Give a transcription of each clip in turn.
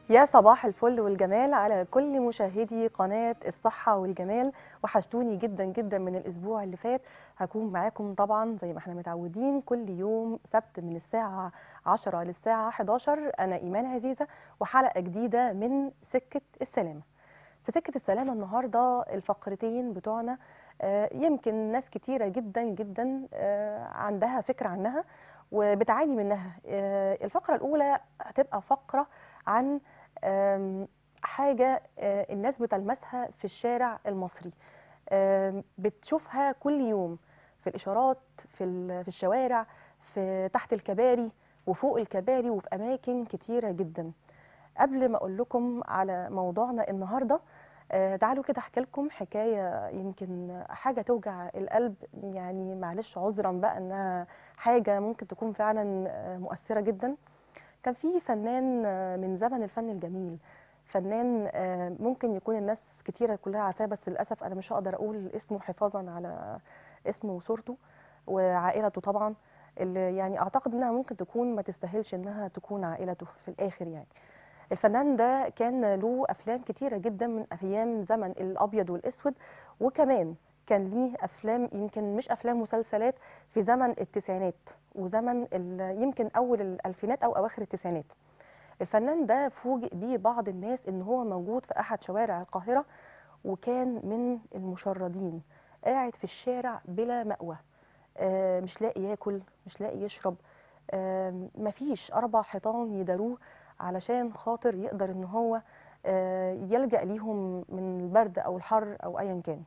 يا صباح الفل والجمال على كل مشاهدي قناة الصحة والجمال وحشتوني جدا جدا من الأسبوع اللي فات هكون معاكم طبعا زي ما احنا متعودين كل يوم سبت من الساعة 10 للساعة 11 أنا إيمان عزيزة وحلقة جديدة من سكة السلامة في سكة السلامة النهاردة الفقرتين بتوعنا آه، يمكن ناس كتيرة جدا جدا آه، عندها فكرة عنها وبتعاني منها آه، الفقرة الأولى هتبقى فقرة عن آم، حاجة آه، الناس بتلمسها في الشارع المصري آم، بتشوفها كل يوم في الإشارات في ال- في الشوارع في تحت الكباري وفوق الكباري وفي أماكن كتيرة جدا قبل ما أقول لكم على موضوعنا النهاردة آه، تعالوا كده أحكي لكم حكاية يمكن حاجة توجع القلب يعني معلش عذرا بقى إنها حاجة ممكن تكون فعلا آه، مؤثرة جدا كان في فنان آه، من زمن الفن الجميل فنان آه، ممكن يكون الناس كتيرة كلها عارفاه بس للأسف أنا مش هقدر أقول اسمه حفاظا على اسمه وصورته وعائلته طبعا اللي يعني أعتقد إنها ممكن تكون ما تستاهلش إنها تكون عائلته في الآخر يعني الفنان ده كان له أفلام كتيرة جدا من أيام زمن الأبيض والأسود وكمان كان ليه أفلام يمكن مش أفلام مسلسلات في زمن التسعينات وزمن ال- يمكن أول الألفينات أو أواخر التسعينات الفنان ده فوجئ بيه بعض الناس ان هو موجود في احد شوارع القاهره وكان من المشردين قاعد في الشارع بلا مأوى آه، مش لاقي ياكل مش لاقي يشرب آه، مفيش اربع حيطان يداروه علشان خاطر يقدر ان هو آه، يلجأ ليهم من البرد او الحر او ايا كان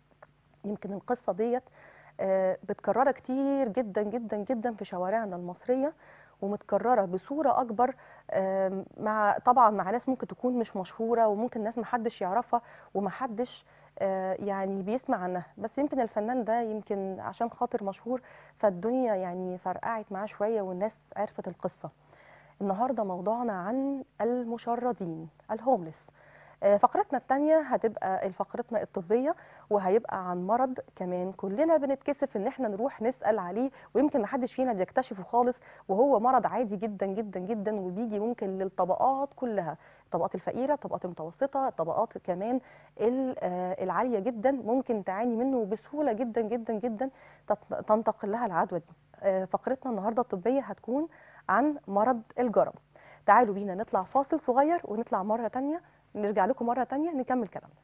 يمكن القصه ديت آه، متكرره كتير جدا جدا جدا في شوارعنا المصريه ومتكرره بصوره اكبر آم، مع طبعا مع ناس ممكن تكون مش مشهوره وممكن ناس محدش يعرفها ومحدش آه، يعني بيسمع عنها بس يمكن الفنان ده يمكن عشان خاطر مشهور فالدنيا يعني فرقعت معاه شويه والناس عرفت القصه النهارده موضوعنا عن المشردين الهوملس آه، فقرتنا التانية هتبقى فقرتنا الطبية وهيبقى عن مرض كمان كلنا بنتكسف ان احنا نروح نسأل عليه ويمكن محدش فينا بيكتشفه خالص وهو مرض عادي جدا جدا جدا وبيجي ممكن للطبقات كلها الطبقات الفقيرة الطبقات المتوسطة الطبقات كمان ال- آه، العالية جدا ممكن تعاني منه بسهولة جدا جدا جدا تت- تنتقل لها العدوى دي آه، فقرتنا النهاردة الطبية هتكون عن مرض الجرب تعالوا بينا نطلع فاصل صغير ونطلع مرة تانية نرجع لكم مرة تانية نكمل كلامنا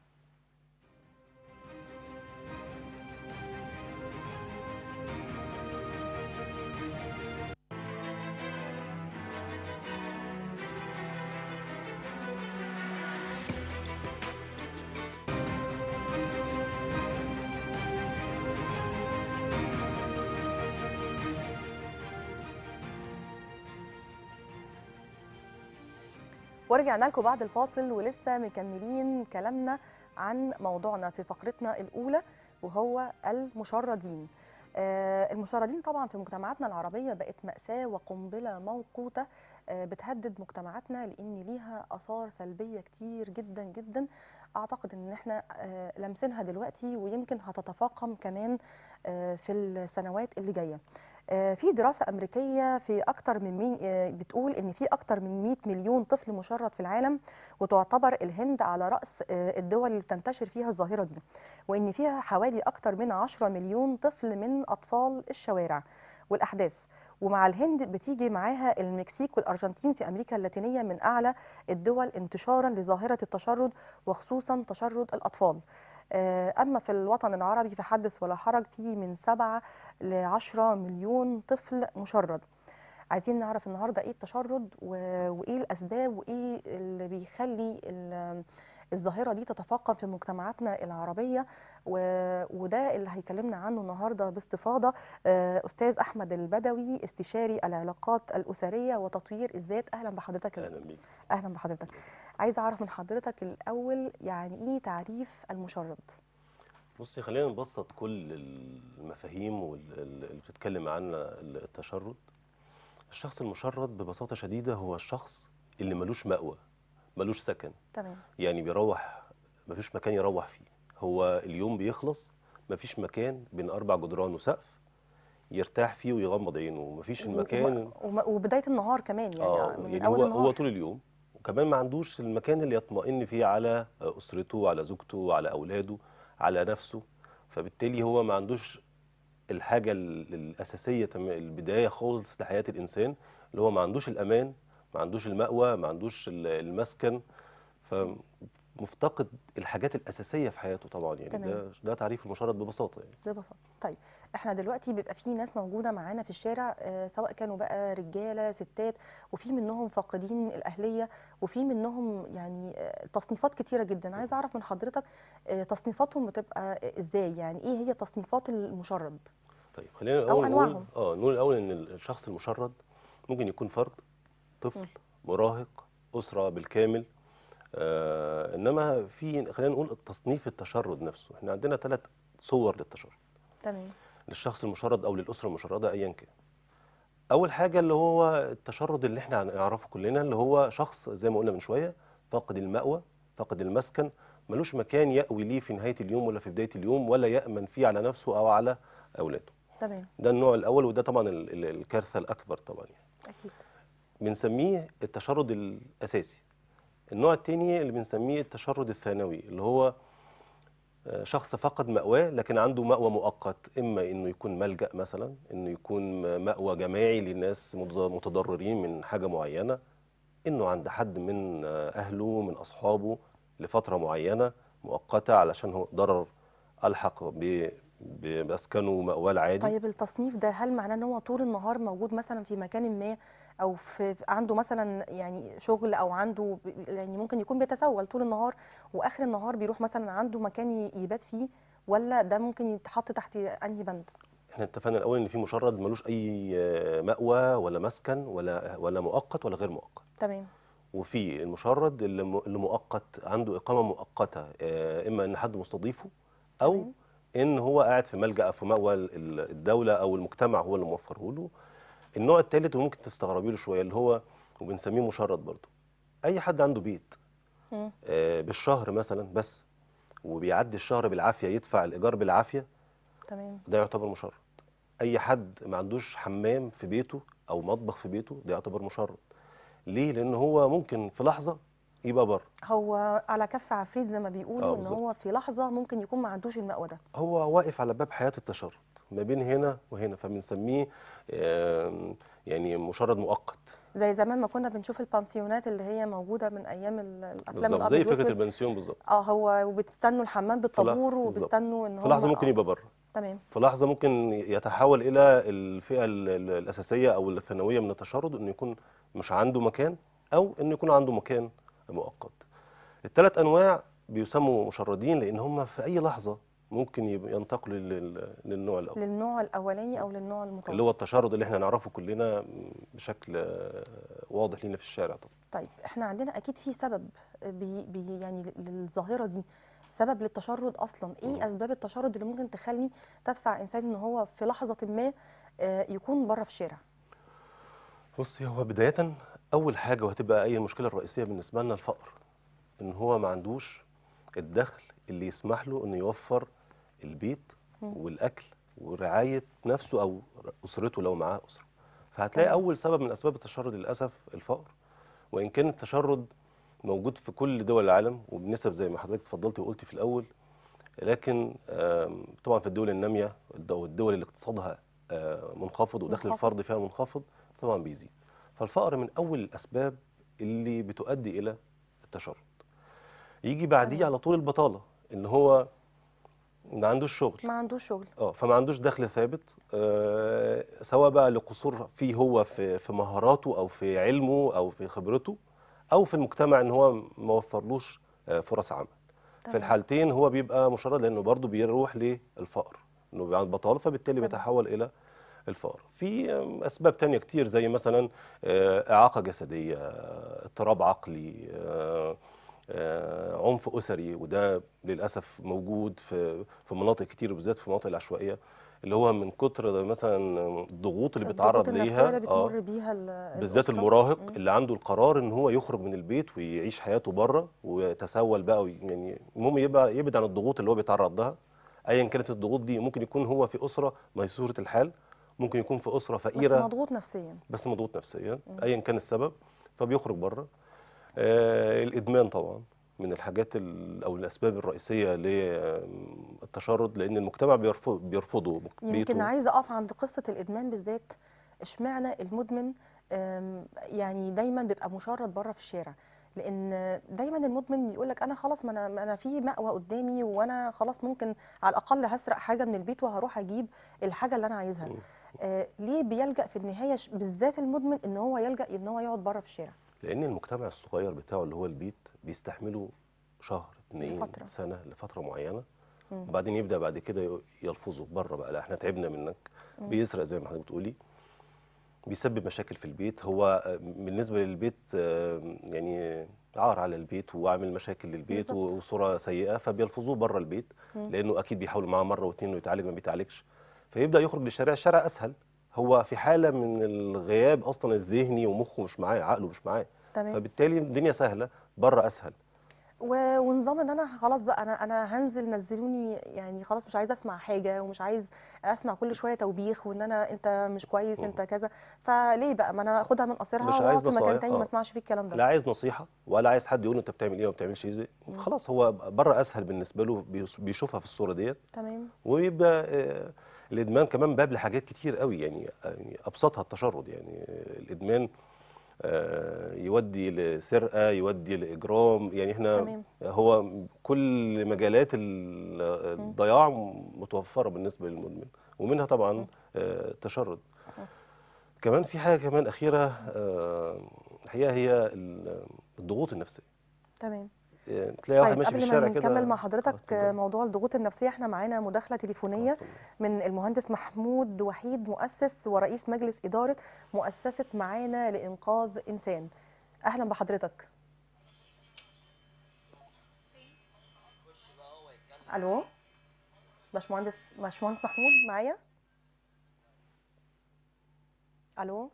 ورجعنا لكم بعد الفاصل ولسه مكملين كلامنا عن موضوعنا في فقرتنا الأولى وهو المشردين آه، المشردين طبعا في مجتمعاتنا العربية بقت مأساة وقنبلة موقوتة آه، بتهدد مجتمعاتنا لأن ليها آثار سلبية كتير جدا جدا أعتقد إن احنا آه، لامسينها دلوقتي ويمكن هتتفاقم كمان آه، في السنوات اللي جاية آه، في دراسة أمريكية في أكتر من مي... آه، بتقول إن في أكتر من 100 مليون طفل مشرد في العالم وتعتبر الهند على رأس آه، الدول اللي بتنتشر فيها الظاهرة دي وإن فيها حوالي أكتر من 10 مليون طفل من أطفال الشوارع والأحداث ومع الهند بتيجي معاها المكسيك والأرجنتين في أمريكا اللاتينية من أعلى الدول انتشارا لظاهرة التشرد وخصوصا تشرد الأطفال آه، أما في الوطن العربي فحدث ولا حرج في من 7 ل 10 مليون طفل مشرد عايزين نعرف النهارده ايه التشرد و- وايه الاسباب وايه اللي بيخلي ال- الظاهره دي تتفاقم في مجتمعاتنا العربيه و- وده اللي هيكلمنا عنه النهارده باستفاضه آه، استاذ احمد البدوي استشاري العلاقات الاسريه وتطوير الذات اهلا بحضرتك يا اهلا بيك اهلا بحضرتك عايزه اعرف من حضرتك الاول يعني ايه تعريف المشرد بصي خلينا نبسط كل المفاهيم وال- اللي بتتكلم عنها التشرد الشخص المشرد ببساطه شديده هو الشخص اللي ملوش مأوى ملوش سكن تمام يعني بيروح مفيش مكان يروح فيه هو اليوم بيخلص مفيش مكان بين اربع جدران وسقف يرتاح فيه ويغمض عينه مفيش المكان وم- وم- وبدايه النهار كمان يعني اه من يعني اول هو النهار هو طول اليوم وكمان ما عندوش المكان اللي يطمئن فيه على اسرته على زوجته على اولاده على نفسه فبالتالي هو ما عندوش الحاجه ال- الاساسيه تم- البدايه خالص لحياه الانسان اللي هو ما عندوش الامان ما عندوش المأوى ما عندوش ال- المسكن فمفتقد الحاجات الاساسيه في حياته طبعا يعني تمام. ده ده تعريف المشرد ببساطه يعني ببساطه طيب احنا دلوقتي بيبقى في ناس موجوده معانا في الشارع آه، سواء كانوا بقى رجاله ستات وفي منهم فاقدين الاهليه وفي منهم يعني آه، تصنيفات كتيره جدا عايزه اعرف من حضرتك آه، تصنيفاتهم بتبقى ازاي يعني ايه هي تصنيفات المشرد طيب خلينا أو الاول نقول أنواعهم. اه نقول الاول ان الشخص المشرد ممكن يكون فرد طفل مم. مراهق اسره بالكامل آه انما في خلينا نقول تصنيف التشرد نفسه احنا عندنا ثلاث صور للتشرد تمام للشخص المشرد او للاسره المشرده ايا كان اول حاجه اللي هو التشرد اللي احنا نعرفه كلنا اللي هو شخص زي ما قلنا من شويه فاقد المأوى فاقد المسكن ملوش مكان يأوي ليه في نهايه اليوم ولا في بدايه اليوم ولا يأمن فيه على نفسه او على اولاده تمام ده النوع الاول وده طبعا ال- ال- الكارثه الاكبر طبعا يعني اكيد بنسميه التشرد الاساسي النوع الثاني اللي بنسميه التشرد الثانوي اللي هو آه، شخص فقد مأواه لكن عنده مأوى مؤقت إما إنه يكون ملجأ مثلا إنه يكون مأوى جماعي لناس متض- متضررين من حاجة معينة إنه عند حد من آه، أهله من أصحابه لفترة معينة مؤقتة علشان هو ضرر ألحق ب- بمسكنه ومأواه العادي طيب التصنيف ده هل معناه ان هو طول النهار موجود مثلا في مكان ما او في في- عنده مثلا يعني شغل او عنده ب- يعني ممكن يكون بيتسول طول النهار واخر النهار بيروح مثلا عنده مكان ي- يبات فيه ولا ده ممكن يتحط تحت انهي بند احنا اتفقنا الاول ان في مشرد ملوش اي آه، مأوى ولا مسكن ولا ولا مؤقت ولا غير مؤقت تمام وفي المشرد اللي م- اللي مؤقت عنده اقامه مؤقته آه، اما ان حد مستضيفه او تمام. ان هو قاعد في ملجأ أو في مأوى ال- ال- الدوله او المجتمع هو اللي موفره له النوع الثالث وممكن تستغربي له شويه اللي هو وبنسميه مشرد برضه اي حد عنده بيت مم. آه، بالشهر مثلا بس وبيعدي الشهر بالعافيه يدفع الايجار بالعافيه تمام ده يعتبر مشرد اي حد ما عندوش حمام في بيته او مطبخ في بيته ده يعتبر مشرد ليه لان هو ممكن في لحظه يبقى بره هو على كف عفريت زي ما بيقولوا آه، ان بالظبط. هو في لحظه ممكن يكون ما عندوش المأوى ده هو واقف على باب حياه التشرد ما بين هنا وهنا فبنسميه آم، يعني مشرد مؤقت زي زمان ما كنا بنشوف البانسيونات اللي هي موجوده من ايام ال- الافلام بالظبط زي الابيض فكره والاسود البنسيون بالظبط اه هو وبتستنوا الحمام بالطابور بالظبط. وبيستنوا ان في لحظه هم- ممكن آه، يبقى بره تمام في لحظه ممكن يتحول الى الفئه ال- ال- الاساسيه او الثانويه من التشرد انه يكون مش عنده مكان او انه يكون عنده مكان مؤقت الثلاث انواع بيسموا مشردين لان هم في اي لحظه ممكن يبقى ينتقلوا لل- للنوع الاول للنوع الاولاني او للنوع المتوسط اللي هو التشرد اللي احنا نعرفه كلنا بشكل آه، واضح لينا في الشارع طبعا طيب احنا عندنا اكيد في سبب بي بي يعني للظاهره دي سبب للتشرد اصلا مم. ايه اسباب التشرد اللي ممكن تخلي تدفع انسان ان هو في لحظه ما آه، يكون بره في الشارع بصي هو بداية أول حاجة وهتبقى أي المشكلة الرئيسية بالنسبة لنا الفقر إن هو ما عندوش الدخل اللي يسمح له إنه يوفر البيت مم. والأكل ورعاية نفسه أو أسرته لو معاه أسرة فهتلاقي تمام. أول سبب من أسباب التشرد للأسف الفقر وإن كان التشرد موجود في كل دول العالم وبنسب زي ما حضرتك اتفضلتي وقلتي في الأول لكن آم، طبعا في الدول النامية والدول اللي اقتصادها آه، منخفض ودخل منخفض. الفرد فيها منخفض طبعا بيزيد فالفقر من اول الاسباب اللي بتؤدي الى التشرد يجي بعديه تمام. على طول البطاله ان هو ما عندوش شغل ما عندوش شغل اه فما عندوش دخل ثابت آه سواء بقى لقصور فيه هو في في مهاراته او في علمه او في خبرته او في المجتمع ان هو ما وفرلوش آه فرص عمل في تمام. الحالتين هو بيبقى مشرد لانه برضه بيروح للفقر انه بيبقى عنده بطاله فبالتالي تمام. بيتحول الى الفقر في آم، اسباب تانية كتير زي مثلا آه، اعاقه جسديه آه، اضطراب عقلي آه، آه، عنف اسري وده للاسف موجود في في مناطق كتير وبالذات في المناطق العشوائيه اللي هو من كتر مثلا الضغوط اللي بيتعرض الضغوط النفسية ليها اللي اه بتمر بيها ال- بالذات الأسرة. المراهق مم. اللي عنده القرار ان هو يخرج من البيت ويعيش حياته بره ويتسول بقى وي- يعني المهم يبقى يبعد عن الضغوط اللي هو بيتعرض لها ايا كانت الضغوط دي ممكن يكون هو في اسره ميسوره الحال ممكن يكون في اسره بس فقيره مضغوط نفسيا بس مضغوط نفسيا مم. ايا كان السبب فبيخرج بره آه، الادمان طبعا من الحاجات ال- او الاسباب الرئيسيه للتشرد لان المجتمع بيرفض بيرفضه يمكن بيته عايزه اقف عند قصه الادمان بالذات اشمعنى المدمن أم، يعني دايما بيبقى مشرد بره في الشارع لان دايما المدمن يقول لك انا خلاص ما انا ما انا في مأوى قدامي وانا خلاص ممكن على الاقل هسرق حاجه من البيت وهروح اجيب الحاجه اللي انا عايزها مم. آه ليه بيلجأ في النهايه ش- بالذات المدمن ان هو يلجأ ان هو يقعد بره في الشارع لان المجتمع الصغير بتاعه اللي هو البيت بيستحمله شهر اتنين لفترة. سنه لفتره معينه مم. وبعدين يبدا بعد كده ي- يلفظه بره بقى لا احنا تعبنا منك مم. بيسرق زي ما حضرتك بتقولي بيسبب مشاكل في البيت هو آه، بالنسبه للبيت آه، يعني عار على البيت وعامل مشاكل للبيت بالظبط. وصوره سيئه فبيلفظوه بره البيت مم. لانه اكيد بيحاولوا معاه مره واثنين انه يتعالج ما بيتعالجش فيبدا يخرج للشارع الشارع اسهل هو في حاله من الغياب اصلا الذهني ومخه مش معاه عقله مش معاه تمام فبالتالي الدنيا سهله بره اسهل و- ونظام ان انا خلاص بقى انا انا هنزل نزلوني يعني خلاص مش عايزه اسمع حاجه ومش عايز اسمع كل شويه توبيخ وان انا انت مش كويس مم. انت كذا فليه بقى ما انا اخدها من قصيرها مش واقعد عايز في مكان نصايح، تاني ما آه. اسمعش فيه الكلام لا ده عايز نصيحه ولا عايز حد يقول له انت بتعمل ايه وما بتعملش ايه مم. خلاص هو بره اسهل بالنسبه له بيص- بيشوفها في الصوره ديت تمام ويبقى آه، الادمان كمان باب لحاجات كتير قوي يعني يعني ابسطها التشرد يعني آه، الادمان آه، يودي لسرقه يودي لاجرام يعني احنا تمام هو كل مجالات ال- الضياع متوفره بالنسبه للمدمن ومنها طبعا مم. آه، التشرد مم. كمان في حاجه كمان اخيره آه، الحقيقه هي ال- الضغوط النفسيه تمام يعني تلاقي واحد طيب ماشي في قبل الشارع ما كده نكمل مع آه، حضرتك اتفضل. موضوع الضغوط النفسيه احنا معانا مداخله تليفونيه اتفضل. من المهندس محمود وحيد مؤسس ورئيس مجلس اداره مؤسسه معانا لانقاذ انسان اهلا بحضرتك الو باشمهندس باشمهندس محمود معايا الو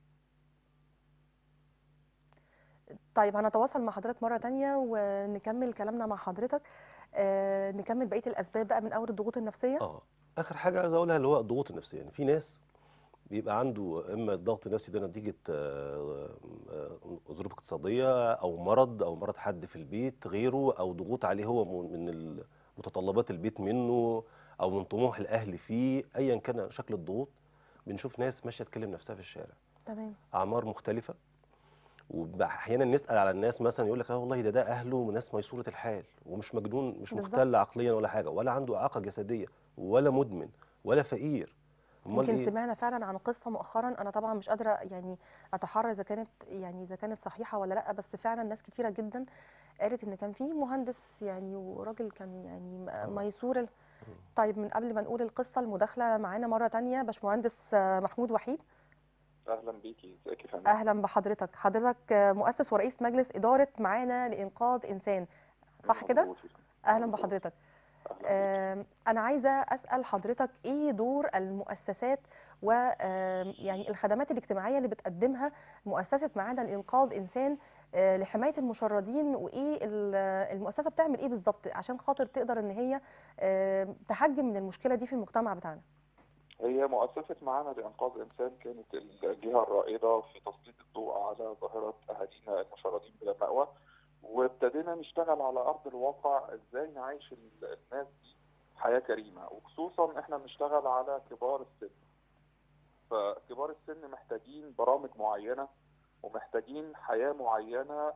طيب هنتواصل مع حضرتك مرة تانية ونكمل كلامنا مع حضرتك آه نكمل بقية الأسباب بقى من أول الضغوط النفسية اه اخر حاجه عايز اقولها اللي هو الضغوط النفسيه يعني في ناس بيبقى عنده اما الضغط النفسي ده نتيجه آه، آه، ظروف اقتصاديه او مرض او مرض حد في البيت غيره او ضغوط عليه هو من من متطلبات البيت منه او من طموح الاهل فيه ايا كان شكل الضغوط بنشوف ناس ماشيه تكلم نفسها في الشارع تمام اعمار مختلفه واحيانا نسال على الناس مثلا يقول لك اه والله ده ده اهله ناس ميسوره الحال ومش مجنون مش بالظبط. مختل عقليا ولا حاجه ولا عنده اعاقه جسديه ولا مدمن ولا فقير امال يمكن ايه سمعنا فعلا عن قصة مؤخرا أنا طبعا مش قادرة يعني أتحرى إذا كانت يعني إذا كانت صحيحة ولا لأ بس فعلا ناس كتيرة جدا قالت إن كان في مهندس يعني وراجل كان يعني م- آه. ميسور ال- طيب من قبل ما نقول القصة المداخلة معانا مرة تانية باشمهندس آه، محمود وحيد اهلا بيكي ازيك يا فندم أهلا بحضرتك حضرتك آه، مؤسس ورئيس مجلس إدارة معانا لإنقاذ إنسان صح كده؟ مظبوط يا فندم. أهلا مظبوط. بحضرتك اهلا بيكي. آم، أنا عايزة أسأل حضرتك إيه دور المؤسسات و آم، يعني الخدمات الاجتماعية اللي بتقدمها مؤسسة معانا لإنقاذ إنسان آه، لحماية المشردين وإيه ال- المؤسسة بتعمل إيه بالظبط عشان خاطر تقدر إن هي آم، تحجم من المشكلة دي في المجتمع بتاعنا هي مؤسسة معانا لإنقاذ إنسان كانت الجهة الرائدة في تسليط الضوء على ظاهرة أهالينا المشردين بلا مأوى وابتدينا نشتغل على أرض الواقع إزاي نعيش ال- الناس دي حياة كريمة وخصوصا إحنا بنشتغل على كبار السن فكبار السن محتاجين برامج معينة ومحتاجين حياة معينة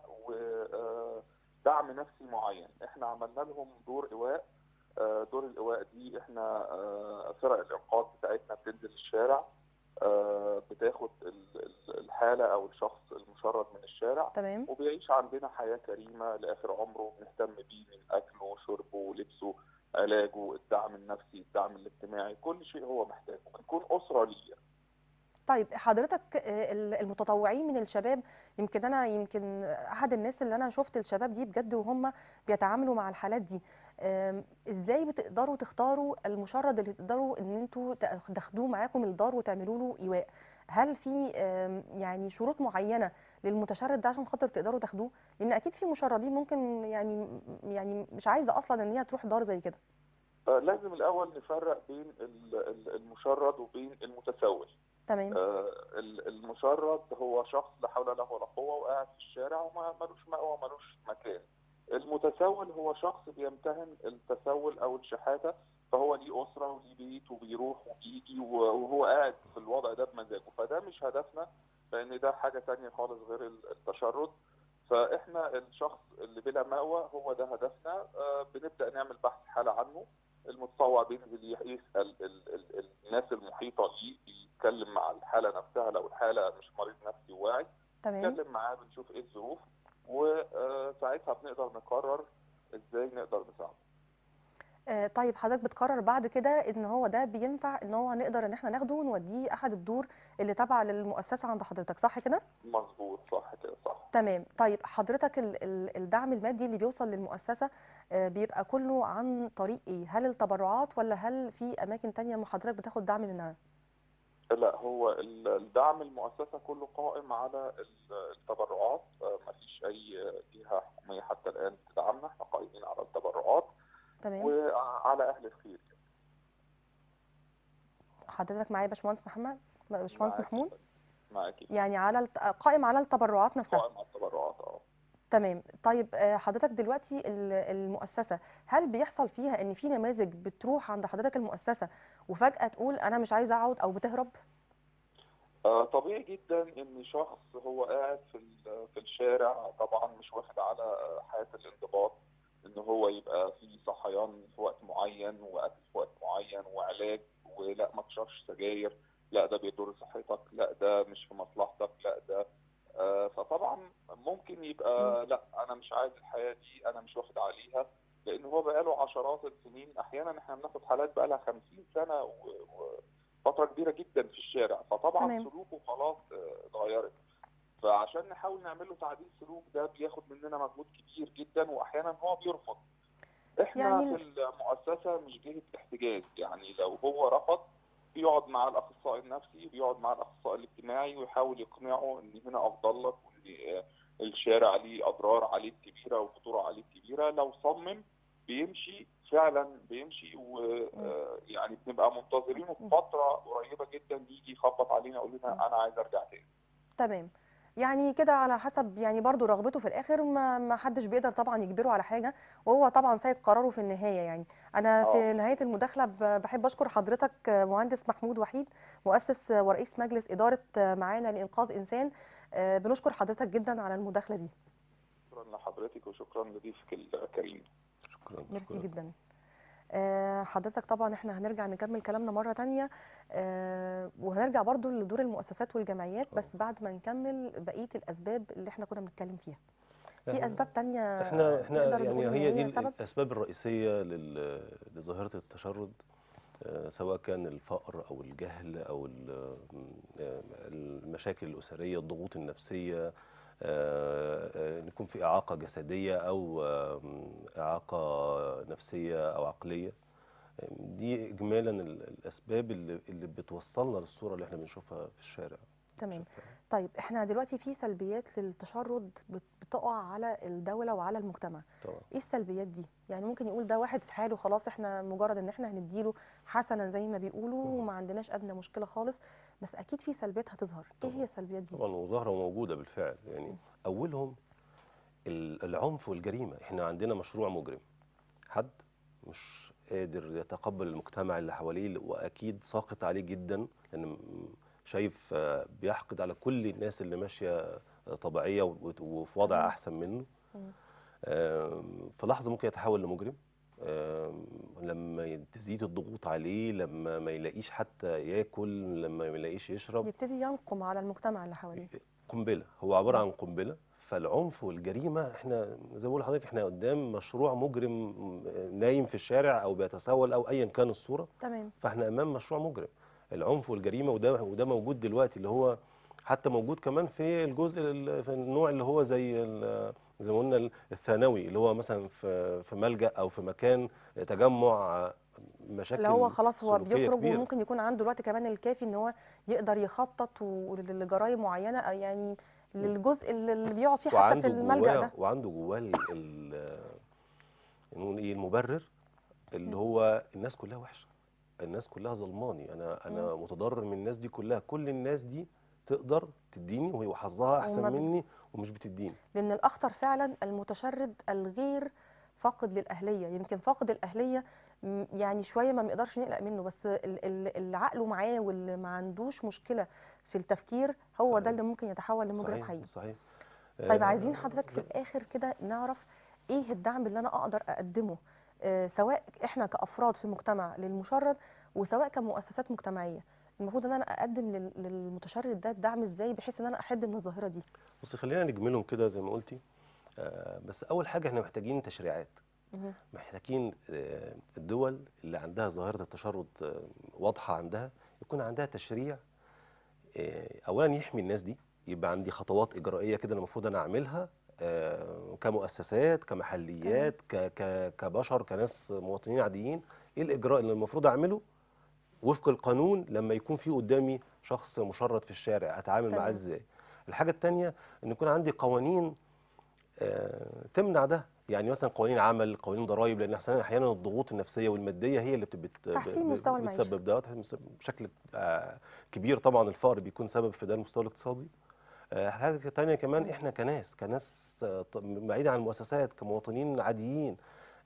ودعم نفسي معين إحنا عملنا لهم دور إيواء آه، دور الإيواء دي إحنا آه، فرق الإنقاذ بتاعتنا بتنزل الشارع آه، بتاخد ال- ال- الحالة أو الشخص المشرد من الشارع تمام وبيعيش عندنا حياة كريمة لآخر عمره بنهتم بيه من أكله وشربه ولبسه علاجه الدعم النفسي الدعم الاجتماعي كل شيء هو محتاجه بنكون أسرة ليه طيب حضرتك آه، ال- المتطوعين من الشباب يمكن انا يمكن احد الناس اللي انا شفت الشباب دي بجد وهم بيتعاملوا مع الحالات دي آم، ازاي بتقدروا تختاروا المشرد اللي تقدروا ان انتوا تاخ- تاخدوه معاكم الدار وتعملوا له ايواء هل في آم، يعني شروط معينه للمتشرد ده عشان خاطر تقدروا تاخدوه لان اكيد في مشردين ممكن يعني يعني مش عايزه اصلا ان هي تروح دار زي كده آه، لازم الأول نفرق بين ال- ال- المشرد وبين المتسول تمام آه، ال- المشرد هو شخص لا حول له ولا قوة وقاعد في الشارع وما ملوش مأوى وملوش مكان المتسول هو شخص بيمتهن التسول أو الشحاتة فهو ليه أسرة وليه بيت وبيروح وبيجي وهو قاعد في الوضع ده بمزاجه فده مش هدفنا لأن ده حاجة تانية خالص غير ال- التشرد فإحنا الشخص اللي بلا مأوى هو ده هدفنا آه، بنبدأ نعمل بحث حالة عنه المتطوع بينزل يح- يسأل ال ال الناس المحيطة ليه بيتكلم مع الحالة نفسها لو الحالة مش مريض نفسي واعي تمام نتكلم معاه بنشوف ايه الظروف وساعتها بنقدر نقرر ازاي نقدر نساعده آه، طيب حضرتك بتقرر بعد كده ان هو ده بينفع ان هو نقدر ان احنا ناخده ونوديه احد الدور اللي تابعه للمؤسسه عند حضرتك صح كده مظبوط صح كده صح تمام طيب حضرتك ال- ال- الدعم المادي اللي بيوصل للمؤسسه آه، بيبقى كله عن طريق ايه هل التبرعات ولا هل في اماكن تانية ما حضرتك بتاخد دعم منها لا هو ال- الدعم المؤسسة كله قائم على ال- التبرعات آه، مفيش أي جهة حكومية حتى الآن تدعمنا احنا قائمين على التبرعات تمام وعلى أهل الخير حضرتك معايا يا باشمهندس محمد باشمهندس معاكي- محمود معاكي يعني على الت- قائم على التبرعات نفسها قائم على التبرعات اه تمام طيب آه، حضرتك دلوقتي ال- المؤسسة هل بيحصل فيها ان في نماذج بتروح عند حضرتك المؤسسة وفجأة تقول انا مش عايزة اقعد او بتهرب آه، طبيعي جدا ان شخص هو قاعد في ال- في الشارع طبعا مش واخد على حياه الانضباط ان هو يبقى في صحيان في وقت معين واكل في وقت معين وعلاج ولا ما تشربش سجاير لا ده بيضر صحتك لا ده مش في مصلحتك لا ده آه، فطبعا ممكن يبقى لا انا مش عايز الحياه دي انا مش واخد عليها لان هو بقاله عشرات السنين احيانا احنا بناخد حالات بقى لها 50 سنه و... و... فتره كبيره جدا في الشارع فطبعا تمام. سلوكه خلاص آه، اتغيرت فعشان نحاول نعمل له تعديل سلوك ده بياخد مننا مجهود كبير جدا واحيانا هو بيرفض احنا يعني يعني في المؤسسه مش جهه احتجاج يعني لو هو رفض بيقعد مع الاخصائي النفسي بيقعد مع الاخصائي الاجتماعي ويحاول يقنعه ان هنا افضل لك وان آه، الشارع ليه اضرار عليه كبيره وخطوره عليه كبيره لو صمم بيمشي فعلا بيمشي ويعني بنبقى منتظرينه في فتره قريبه جدا يجي يخبط علينا يقول لنا انا عايز ارجع تاني تمام يعني كده على حسب يعني برضو رغبته في الاخر ما ما حدش بيقدر طبعا يجبره على حاجه وهو طبعا سيد قراره في النهايه يعني انا في آه. نهايه المداخله ب- بحب اشكر حضرتك مهندس محمود وحيد مؤسس ورئيس مجلس اداره معانا لانقاذ انسان آه، بنشكر حضرتك جدا على المداخله دي شكرا لحضرتك وشكرا لضيفك الكريم شكرا ميرسي شكرا جدا آه، حضرتك طبعا احنا هنرجع نكمل كلامنا مرة تانية آه، وهنرجع برضو لدور المؤسسات والجمعيات بس آه. بعد ما نكمل بقية الأسباب اللي احنا كنا بنتكلم فيها في إحنا- أسباب تانية احنا احنا نقدر يعني نقول إن هي دي سبب الاسباب الرئيسيه لل- لظاهره التشرد آه، سواء كان الفقر او الجهل او ال- آه، المشاكل الاسريه الضغوط النفسيه آه، آه، ان يكون في اعاقه جسديه او آه، اعاقه نفسيه او عقليه آه، دي اجمالا ال- الاسباب اللي اللي بتوصلنا للصوره اللي احنا بنشوفها في الشارع تمام بشكل عام. طيب احنا دلوقتي في سلبيات للتشرد بت- بتقع على الدولة وعلى المجتمع طبعا ايه السلبيات دي يعني ممكن يقول ده واحد في حاله خلاص احنا مجرد ان احنا هنديله حسنا زي ما بيقولوا مم. وما عندناش ادنى مشكلة خالص بس اكيد في سلبيات هتظهر ايه طبعاً. هي السلبيات دي طبعا وظاهره وموجوده بالفعل يعني اولهم ال- العنف والجريمه احنا عندنا مشروع مجرم حد مش قادر يتقبل المجتمع اللي حواليه واكيد ساقط عليه جدا لان م- شايف آه، بيحقد على كل الناس اللي ماشيه آه، طبيعيه و- وفي وضع مم. احسن منه مم. آم، في لحظه ممكن يتحول لمجرم آم، لما تزيد الضغوط عليه لما ما يلاقيش حتى ياكل لما ما يلاقيش يشرب يبتدي ينقم على المجتمع اللي حواليه قنبله هو عباره عن قنبله فالعنف والجريمه احنا زي ما بقول لحضرتك احنا قدام مشروع مجرم نايم في الشارع او بيتسول او ايا كان الصوره تمام فاحنا امام مشروع مجرم العنف والجريمه وده وده موجود دلوقتي اللي هو حتى موجود كمان في الجزء ال- في النوع اللي هو زي ال- زي ما قلنا الثانوي اللي هو مثلا في في ملجأ او في مكان تجمع مشاكل اللي هو خلاص هو سلوكية بيخرج كبيرة. وممكن يكون عنده الوقت كمان الكافي ان هو يقدر يخطط و- لجرائم معينه أو يعني للجزء اللي اللي بيقعد فيه حتى في وعنده الملجأ جواه ده وعنده جواه ال- ال- نقول ايه المبرر اللي هو الناس كلها وحشه الناس كلها ظلماني انا انا متضرر من الناس دي كلها كل الناس دي تقدر تديني وهي وحظها احسن وما بي- مني ومش بتديني لان الاخطر فعلا المتشرد الغير فاقد للاهليه يمكن فاقد الاهليه م- يعني شويه ما بنقدرش نقلق منه بس ال- ال- اللي عقله معاه واللي ما عندوش مشكله في التفكير هو صحيح. ده اللي ممكن يتحول لمجرم صحيح حقيقي صحيح طيب آه، عايزين حضرتك في الاخر كده نعرف ايه الدعم اللي انا اقدر اقدمه آه، سواء احنا كافراد في المجتمع للمشرد وسواء كمؤسسات مجتمعيه المفروض ان انا اقدم لل- للمتشرد ده الدعم ازاي بحيث ان انا احد من الظاهره دي بصي خلينا نجملهم كده زي ما قلتي آه، بس اول حاجه احنا محتاجين تشريعات مهم. محتاجين آه، الدول اللي عندها ظاهره التشرد آه، واضحه عندها يكون عندها تشريع آه، اولا يحمي الناس دي يبقى عندي خطوات اجرائيه كده المفروض انا اعملها آه، كمؤسسات كمحليات ك- ك- كبشر كناس مواطنين عاديين ايه الاجراء اللي المفروض اعمله وفق القانون لما يكون في قدامي شخص مشرد في الشارع اتعامل معاه تمام. ازاي الحاجه الثانيه ان يكون عندي قوانين آه، تمنع ده يعني مثلا قوانين عمل قوانين ضرائب لان احيانا احيانا الضغوط النفسيه والماديه هي اللي بت بت تحسين ب- ب- مستوى المعيشة. بتسبب ده تحسين مس- بشكل آه، كبير طبعا الفقر بيكون سبب في ده المستوى الاقتصادي آه، حاجه تانية كمان احنا كناس كناس آه، ط- بعيد عن المؤسسات كمواطنين عاديين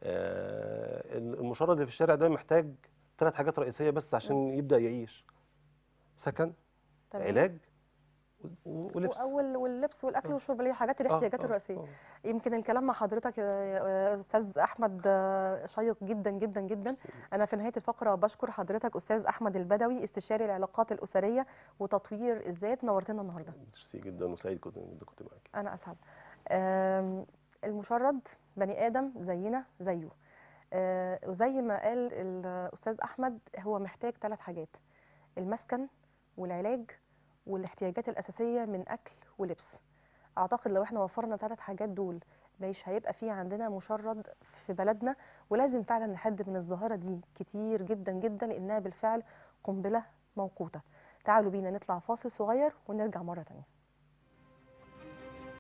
آه، المشرد اللي في الشارع ده محتاج ثلاث حاجات رئيسيه بس عشان يبدا يعيش سكن تمام. علاج و- ولبس واول واللبس والاكل آه. والشرب اللي هي حاجات آه، الاحتياجات آه، الرئيسيه آه. يمكن الكلام مع حضرتك يا يا استاذ احمد آه، شيق جدا جدا جدا ميرسي. انا في نهايه الفقره بشكر حضرتك استاذ احمد البدوي استشاري العلاقات الاسريه وتطوير الذات نورتنا النهارده ميرسي جدا وسعيد كنت إني كنت معاك انا اسعد آم، المشرد بني ادم زينا زيه آه، وزي ما قال الاستاذ احمد هو محتاج ثلاث حاجات المسكن والعلاج والاحتياجات الاساسيه من اكل ولبس اعتقد لو احنا وفرنا ثلاث حاجات دول مش هيبقى في عندنا مشرد في بلدنا ولازم فعلا نحد من الظاهره دي كتير جدا جدا لانها بالفعل قنبله موقوته تعالوا بينا نطلع فاصل صغير ونرجع مره تانية